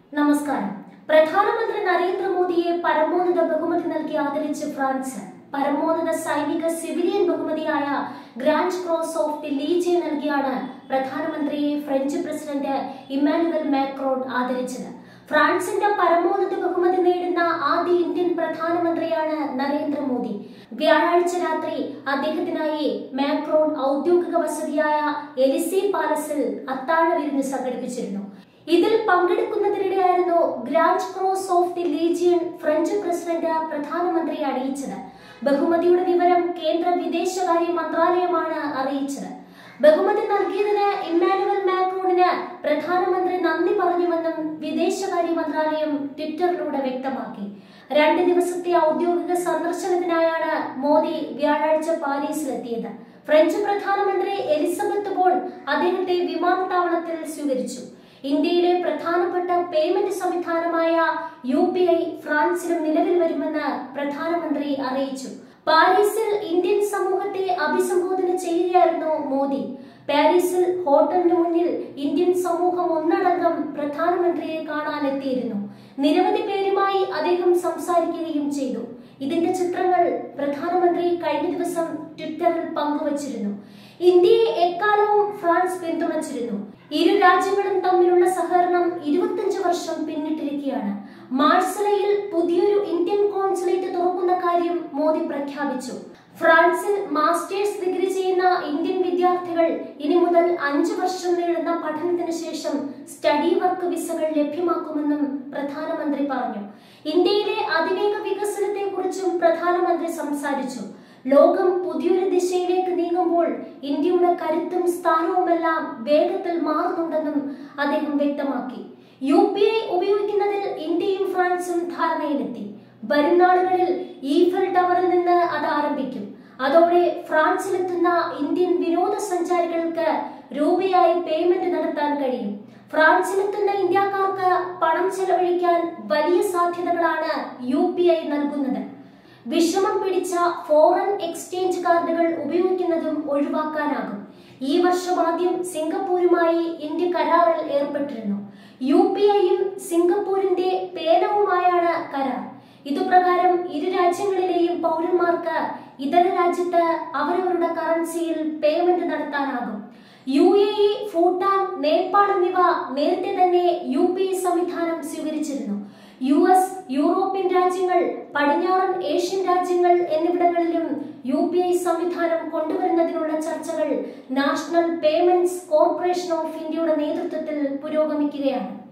നമസ്കാരം പ്രധാനമന്ത്രി നരേന്ദ്രമോദിയെ പരമോന്നത ബഹുമതി നൽകി ആദരിച്ച് ഫ്രാൻസ് പരമോന്നത സൈനിക സിവിലിയൻ ബഹുമതിയായ grand cross of the legion നൽകിയാണ് പ്രധാനമന്ത്രിയെ ഫ്രഞ്ച് പ്രസിഡന്റ് ഇമ്മാനുവൽ മാക്രോൺ ആദരിച്ചത് ഫ്രാൻസിന്റെ പരമോന്നത ബഹുമതി നേടുന്ന ആദ്യ ഇന്ത്യൻ പ്രധാനമന്ത്രിയാണ് നരേന്ദ്രമോദി വ്യാഴാഴ്ച രാത്രി അദ്ദേഹത്തിനായി മാക്രോൺ ഔദ്യോഗിക വസതിയായ എലിസി പാലസിൽ അത്താഴ വിരുന്ന് സംഘടിപ്പിച്ചിരുന്നു ഇതിൽ പങ്കെടുക്കുന്നതിനിടെയായിരുന്നു grand cross of the legion French president പ്രധാനമന്ത്രിയെ അറിയിച്ചത് ബഹുമതിയുടെ വിവരം കേന്ദ്ര വിദേശകാര്യ മന്ത്രാലയമാണ് അറിയിച്ചത് ബഹുമതി നൽകിയതിന് ഇമ്മാനുവൽ മാക്രോണിന് പ്രധാനമന്ത്രി നന്ദി പറഞ്ഞുവെന്നും വിദേശകാര്യ മന്ത്രാലയം ട്വിറ്ററിലൂടെ വ്യക്തമാക്കി രണ്ട് ദിവസത്തെ ഔദ്യോഗിക സന്ദർശനത്തിനായാണ് മോദി വ്യാഴാഴ്ച പാരീസിലെത്തിയത് ഫ്രഞ്ച് പ്രധാനമന്ത്രി എലിസബത്ത് ബോൺ അദ്ദേഹത്തെ വിമാനത്താവളത്തിൽ സ്വീകരിച്ചു ഇന്ത്യയിലെ പ്രധാനപ്പെട്ട പേയ്മെന്റ് സംവിധാനമായ യു പി ഐ ഫ്രാൻസിലും നിലവിൽ വരുമെന്ന് പ്രധാനമന്ത്രി അറിയിച്ചു പാരീസിൽ ഇന്ത്യൻ സമൂഹത്തെ അഭിസംബോധന ചെയ്യുകയായിരുന്നു മോദി പാരീസിൽ ഹോട്ടലിന് മുന്നിൽ ഇന്ത്യൻ സമൂഹം ഒന്നടങ്കം പ്രധാനമന്ത്രിയെ കാണാനെത്തിയിരുന്നു നിരവധി പേരുമായി അദ്ദേഹം സംസാരിക്കുകയും ചെയ്തു ഇതിന്റെ ചിത്രങ്ങൾ പ്രധാനമന്ത്രി കഴിഞ്ഞ ദിവസം ട്വിറ്ററിൽ പങ്കുവച്ചിരുന്നു ഇന്ത്യയെ എക്കാലവും ഫ്രാൻസ് പിന്തുണച്ചിരുന്നു ഇരു രാജ്യങ്ങളും തമ്മിലുള്ള സഹകരണം ഇരുപത്തിയഞ്ച് വർഷം പിന്നിട്ടിരിക്കുകയാണ് മാർസലയിൽ പുതിയൊരു ഇന്ത്യൻ കോൺസുലേറ്റ് തുറക്കുന്ന കാര്യം മോദി പ്രഖ്യാപിച്ചു ഫ്രാൻസിൽ മാസ്റ്റേഴ്സ് ഡിഗ്രി ചെയ്യുന്ന ഇന്ത്യൻ വിദ്യാർത്ഥികൾ ഇനി മുതൽ അഞ്ചു വർഷം നീളുന്ന പഠനത്തിന് ശേഷം സ്റ്റഡി വർക്ക് വിസകൾ ലഭ്യമാക്കുമെന്നും പ്രധാനമന്ത്രി പറഞ്ഞു ഇന്ത്യയിലെ അതിവേഗ വികസനത്തെ കുറിച്ചും പ്രധാനമന്ത്രി സംസാരിച്ചു ലോകം പുതിയൊരു ദിശയിലേക്ക് നീങ്ങുമ്പോൾ ഇന്ത്യയുടെ കരുത്തും സ്ഥാനവുമെല്ലാം വേഗത്തിൽ മാറുന്നുണ്ടെന്നും അദ്ദേഹം വ്യക്തമാക്കി യു പി ഐ ഉപയോഗിക്കുന്നതിൽ ഇന്ത്യയും ഫ്രാൻസും ധാരണയിലെത്തി വരും നാളുകളിൽ ഈഫൽ ടവറിൽ നിന്ന് അത് ആരംഭിക്കും അതോടെ ഫ്രാൻസിലെത്തുന്ന ഇന്ത്യൻ വിനോദസഞ്ചാരികൾക്ക് രൂപയായി പേയ്മെന്റ് നടത്താൻ കഴിയും ഫ്രാൻസിലെത്തുന്ന ഇന്ത്യക്കാർക്ക് പണം ചെലവഴിക്കാൻ വലിയ സാധ്യതകളാണ് യു പി ഐ നൽകുന്നത് വിഷമം പിടിച്ച ഫോറിൻ എക്സ്ചേഞ്ച് കാർഡുകൾ ഉപയോഗിക്കുന്നതും ഒഴിവാക്കാനാകും ഈ വർഷം ആദ്യം സിംഗപ്പൂരുമായി ഇന്ത്യ കരാറിൽ ഏർപ്പെട്ടിരുന്നു യു പി ഐയും സിംഗപ്പൂരിന്റെ പേനവുമായാണ് കരാർ ഇതുപ്രകാരം ഇരു രാജ്യങ്ങളിലെയും പൗരന്മാർക്ക് ഇതര രാജ്യത്ത് അവരവരുടെ കറൻസിയിൽ പേയ്മെന്റ് നടത്താനാകും U A E Bhutan Nepal എന്നിവ നേരത്തെ തന്നെ യു പി ഐ സംവിധാനം സ്വീകരിച്ചിരുന്നു യു എസ് യൂറോപ്യൻ രാജ്യങ്ങൾ പടിഞ്ഞാറൻ ഏഷ്യൻ രാജ്യങ്ങൾ എന്നിവിടങ്ങളിലും യു പി ഐ സംവിധാനം കൊണ്ടുവരുന്നതിനുള്ള ചർച്ചകൾ നാഷണൽ പേയ്മെന്റ്സ് കോർപ്പറേഷൻ ഓഫ് ഇന്ത്യയുടെ നേതൃത്വത്തിൽ പുരോഗമിക്കുകയാണ്